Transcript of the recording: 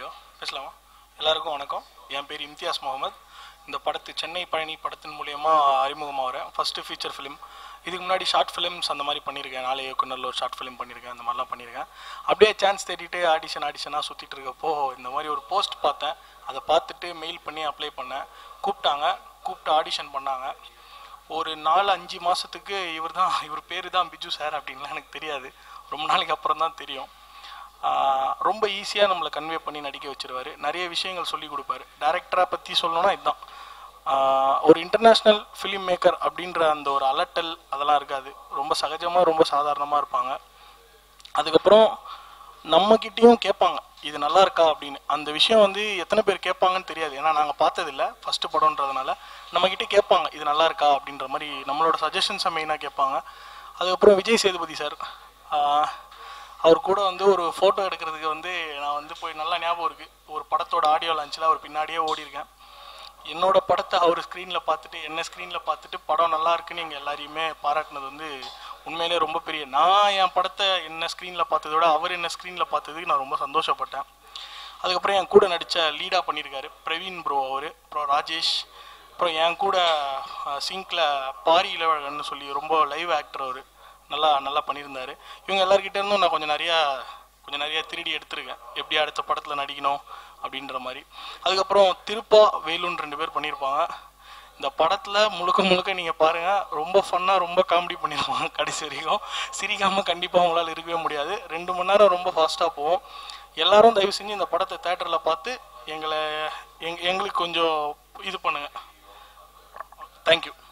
video பேசலாமா எல்லாருக்கும் வணக்கம் என் பேர் இம்தியாஸ் முகமது இந்த படத்து சென்னை பழனி படத்தின் மூலியமா அறிமுகமாகிறேன் ஃபர்ஸ்ட் ஃபீச்சர் ஃபிலிம் இதுக்கு முன்னாடி ஷார்ட் ஃபிலிம்ஸ் அந்த மாதிரி பண்ணியிருக்கேன் நாளை இயக்குனரில் ஒரு ஷார்ட் ஃபிலிம் பண்ணியிருக்கேன் அந்த மாதிரிலாம் பண்ணியிருக்கேன் அப்படியே சான்ஸ் தேடிட்டு ஆடிஷன் ஆடிஷனாக சுற்றிட்டு இருக்கப்போ இந்த மாதிரி ஒரு போஸ்ட் பார்த்தேன் அதை பார்த்துட்டு மெயில் பண்ணி அப்ளை பண்ணேன் கூப்பிட்டாங்க கூப்பிட்டு ஆடிஷன் பண்ணாங்க ஒரு நாலு அஞ்சு மாதத்துக்கு இவர் தான் இவர் பேர் தான் பிஜு சார் அப்படின்லாம் எனக்கு தெரியாது ரொம்ப நாளைக்கு அப்புறம் தான் தெரியும் ஆஹ் ரொம்ப ஈஸியாக நம்மளை கன்வே பண்ணி நடிக்க வச்சிருவாரு நிறைய விஷயங்கள் சொல்லி கொடுப்பாரு டேரக்டரை பற்றி சொல்லணும்னா இதுதான் ஆஹ் ஒரு இன்டர்நேஷ்னல் ஃபிலிம் மேக்கர் அப்படின்ற அந்த ஒரு அலட்டல் அதெல்லாம் இருக்காது ரொம்ப சகஜமாக ரொம்ப சாதாரணமாக இருப்பாங்க அதுக்கப்புறம் நம்மக்கிட்டேயும் கேட்பாங்க இது நல்லா இருக்கா அப்படின்னு அந்த விஷயம் வந்து எத்தனை பேர் கேட்பாங்கன்னு தெரியாது ஏன்னா நாங்கள் பார்த்ததில்ல ஃபர்ஸ்ட் படம்ன்றதுனால நம்மக்கிட்ட கேட்பாங்க இது நல்லா இருக்கா அப்படின்ற மாதிரி நம்மளோட சஜஷன்ஸை மெயினாக கேட்பாங்க அதுக்கப்புறம் விஜய் சேதுபதி சார் ஆஹ் அவர் கூட வந்து ஒரு ஃபோட்டோ எடுக்கிறதுக்கு வந்து நான் வந்து போய் நல்லா ஞாபகம் இருக்குது ஒரு படத்தோட ஆடியோ லான்ச்சில் அவர் பின்னாடியே ஓடி இருக்கேன் என்னோட படத்தை அவர் ஸ்க்ரீனில் பார்த்துட்டு என்ன ஸ்க்ரீனில் பார்த்துட்டு படம் நல்லா இருக்குன்னு நீங்கள் எல்லாரையுமே பாராட்டினது வந்து உண்மையிலே ரொம்ப பெரிய நான் என் படத்தை என்ன ஸ்க்ரீனில் பார்த்ததை விட அவர் என்ன ஸ்க்ரீனில் பார்த்ததுக்கு நான் ரொம்ப சந்தோஷப்பட்டேன் அதுக்கப்புறம் என் கூட நடித்த லீடாக பண்ணியிருக்காரு பிரவீன் ப்ரோ அவர் அப்புறம் ராஜேஷ் அப்புறம் என் கூட சிங்கில் பாரி இளவழகன்னு சொல்லி ரொம்ப லைவ் ஆக்டர் அவர் நல்லா நல்லா பண்ணியிருந்தாரு இவங்க எல்லார்கிட்ட இருந்தும் நான் கொஞ்சம் நிறையா கொஞ்சம் நிறைய திருடி எடுத்திருக்கேன் எப்படி அடுத்த படத்தில் நடிக்கணும் அப்படின்ற மாதிரி அதுக்கப்புறம் திருப்பா வேலுன்னு ரெண்டு பேர் பண்ணியிருப்பாங்க இந்த படத்தில் முழுக்க முழுக்க நீங்கள் பாருங்கள் ரொம்ப ஃபன்னாக ரொம்ப காமெடி பண்ணியிருப்பாங்க கடைசி வரைக்கும் சிரிக்காமல் கண்டிப்பாக அவங்களால இருக்கவே முடியாது ரெண்டு மணி நேரம் ரொம்ப ஃபாஸ்ட்டாக போகும் எல்லாரும் தயவு செஞ்சு இந்த படத்தை தேட்டரில் பார்த்து எங்களை எங் எங்களுக்கு கொஞ்சம் இது பண்ணுங்கள் தேங்க்யூ